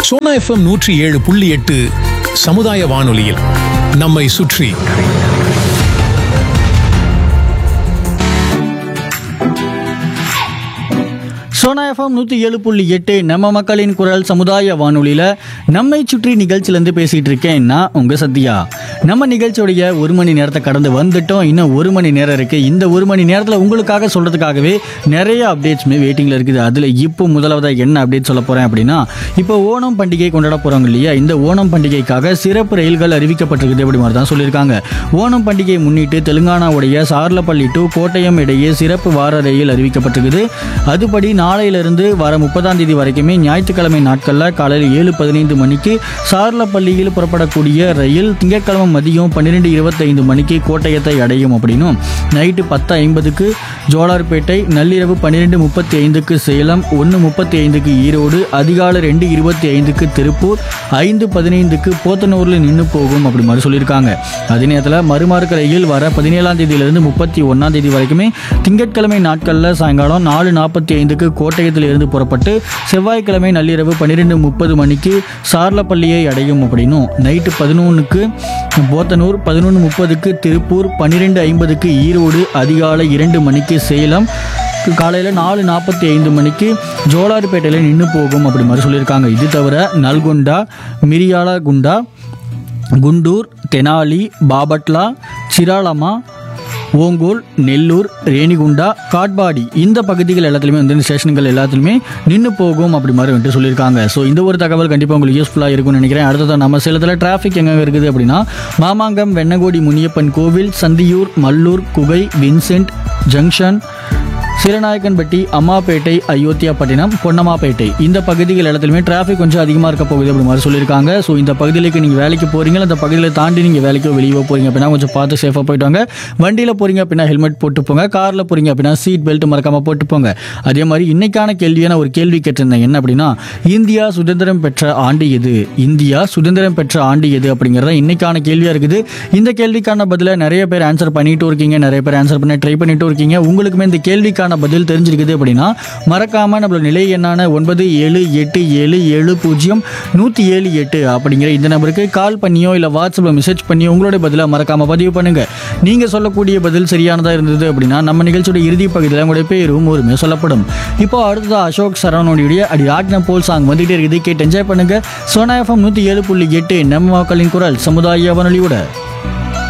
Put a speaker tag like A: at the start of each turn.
A: Sona FM நூற்றி ஏழு புள்ளி எட்டு சமுதாய வானொலியில் நம்மை சுற்றி
B: சோனா எஃப்எம் நூற்றி ஏழு புள்ளி எட்டு நம்ம மக்களின் குரல் சமுதாய வானொலியில் நம்மை சுற்றி நிகழ்ச்சியிலேருந்து பேசிகிட்டு இருக்கேன் நான் உங்கள் சத்யா நம்ம நிகழ்ச்சியோடைய ஒரு மணி நேரத்தை கடந்து வந்துட்டோம் இன்னும் ஒரு மணி நேரம் இருக்குது இந்த ஒரு மணி நேரத்தில் உங்களுக்காக சொல்கிறதுக்காகவே நிறைய அப்டேட்ஸுமே வெயிட்டிங்கில் இருக்குது அதில் இப்போ முதலாவதாக என்ன அப்டேட் சொல்ல போகிறேன் அப்படின்னா இப்போ ஓணம் பண்டிகை கொண்டாட போகிறாங்க இல்லையா இந்த ஓணம் பண்டிகைக்காக சிறப்பு ரயில்கள் அறிவிக்கப்பட்டிருக்குது அப்படி மாதிரி தான் சொல்லியிருக்காங்க ஓணம் பண்டிகையை முன்னிட்டு தெலுங்கானாவுடைய சார்லப்பள்ளி டு கோட்டயம் இடையே சிறப்பு வார ரயில் அறிவிக்கப்பட்டிருக்குது அதுபடி நாளையிலிருந்து வர முப்பதாம் தேதி வரைக்குமே ஞாயிற்றுக்கிழமை நாட்களில் காலையில் ஏழு பதினைந்து மணிக்கு சார்லப்பள்ளியில் புறப்படக்கூடிய ரயில் திங்கட்கிழமை மதியம் பன்னிரெண்டு இருபத்தைந்து மணிக்கு கோட்டயத்தை அடையும் அப்படின்னும் நைட்டு பத்து ஐம்பதுக்கு ஜோலார்பேட்டை நள்ளிரவு பன்னிரெண்டு முப்பத்தி ஐந்துக்கு சேலம் ஒன்று முப்பத்தி ஐந்துக்கு ஈரோடு அதிகாலை ரெண்டு இருபத்தி ஐந்துக்கு திருப்பூர் ஐந்து பதினைந்துக்கு போத்தனூரில் நின்று போகும் அப்படி மாதிரி சொல்லியிருக்காங்க அதே நேரத்தில் மறுமார்க்க ரயில் வர பதினேழாம் தேதியிலிருந்து முப்பத்தி ஒன்றாம் தேதி வரைக்குமே திங்கட்கிழமை நாட்களில் சாயங்காலம் நாலு நாற்பத்தி ஐந்துக்கு கோட்டயத்தில் இருந்து புறப்பட்டு செவ்வாய்க்கிழமை நள்ளிரவு பன்னிரெண்டு முப்பது மணிக்கு சார்லப்பள்ளியை அடையும் அப்படின்னும் நைட்டு பதினொன்றுக்கு போத்தனூர் பதினொன்று முப்பதுக்கு திருப்பூர் பன்னிரெண்டு ஐம்பதுக்கு ஈரோடு அதிகாலை இரண்டு மணிக்கு சேலம் காலையில் நாலு நாற்பத்தி ஐந்து மணிக்கு ஜோலார்பேட்டையில் நின்று போகும் அப்படி மாதிரி சொல்லியிருக்காங்க இது தவிர நல்கொண்டா மிரியாலகுண்டா குண்டூர் தெனாலி பாபட்லா சிராலமா ஓங்கோல் நெல்லூர் ரேணிகுண்டா காட்பாடி இந்த பகுதிகள் எல்லாத்துலேயுமே வந்து இந்த ஸ்டேஷன்கள் எல்லாத்துலேயுமே நின்று போகும் அப்படி மாதிரி வந்துட்டு சொல்லியிருக்காங்க ஸோ இந்த ஒரு தகவல் கண்டிப்பாக உங்களுக்கு யூஸ்ஃபுல்லாக இருக்கும்னு நினைக்கிறேன் அடுத்ததான் நம்ம சேலத்தில் டிராஃபிக் எங்கே இருக்குது அப்படின்னா மாமாங்கம் வெண்ணகோடி முனியப்பன் கோவில் சந்தியூர் மல்லூர் குகை வின்சென்ட் ஜங்ஷன் சீரநாயக்கன்பட்டி அம்மாப்பேட்டை அயோத்தியாப்பட்டினம் பொன்னம்மாப்பேட்டை இந்த பகுதிகள் இடத்துலையுமே டிராஃபிக் கொஞ்சம் அதிகமாக இருக்க போகுது அப்படி மாதிரி சொல்லியிருக்காங்க ஸோ இந்த பகுதிகளுக்கு நீங்கள் வேலைக்கு போகிறீங்க அந்த பகுதியில் தாண்டி நீங்கள் வேலைக்கோ வெளியே போகிறீங்க அப்படின்னா கொஞ்சம் பார்த்து சேஃபாக போயிட்டு வாங்க வண்டியில் போகிறீங்க அப்படின்னா ஹெல்மெட் போட்டு போங்க காரில் போகிறீங்க அப்படின்னா சீட் பெல்ட் மறக்காமல் போட்டு போங்க அதே மாதிரி இன்னைக்கான கேள்வியான ஒரு கேள்வி கேட்டிருந்தேன் என்ன அப்படின்னா இந்தியா சுதந்திரம் பெற்ற ஆண்டு எது இந்தியா சுதந்திரம் பெற்ற ஆண்டு எது அப்படிங்கிறத இன்னைக்கான கேள்வியாக இருக்குது இந்த கேள்விக்கான பதிலை நிறைய பேர் ஆன்சர் பண்ணிட்டு இருக்கீங்க நிறைய பேர் ஆன்சர் பண்ண ட்ரை பண்ணிட்டு இருக்கீங்க உங்களுக்குமே இந்த கேள்விக்கான பதில் தெரிஞ்சிருக்குது அப்படின்னா மறக்காம நம்மளோட நிலை எண்ணான ஒன்பது ஏழு எட்டு ஏழு ஏழு பூஜ்ஜியம் நூற்றி ஏழு எட்டு அப்படிங்கிற இந்த நம்பருக்கு கால் பண்ணியோ இல்லை வாட்ஸ்அப்பில் மெசேஜ் பண்ணியோ உங்களோட பதிலை மறக்காம பதிவு பண்ணுங்க நீங்க சொல்லக்கூடிய பதில் சரியானதா இருந்தது அப்படின்னா நம்ம நிகழ்ச்சியோட இறுதி பகுதியில் உங்களுடைய பேரும் ஒருமே சொல்லப்படும் இப்போ அடுத்தது அசோக் சரவணனுடைய அடி ஆட்ன போல் சாங் வந்துட்டே இருக்குது கேட்டு என்ஜாய் பண்ணுங்க சோனா எஃப்எம் நூற்றி ஏழு புள்ளி எட்டு நம்ம மக்களின் குரல் சமுதாய வானொலியோட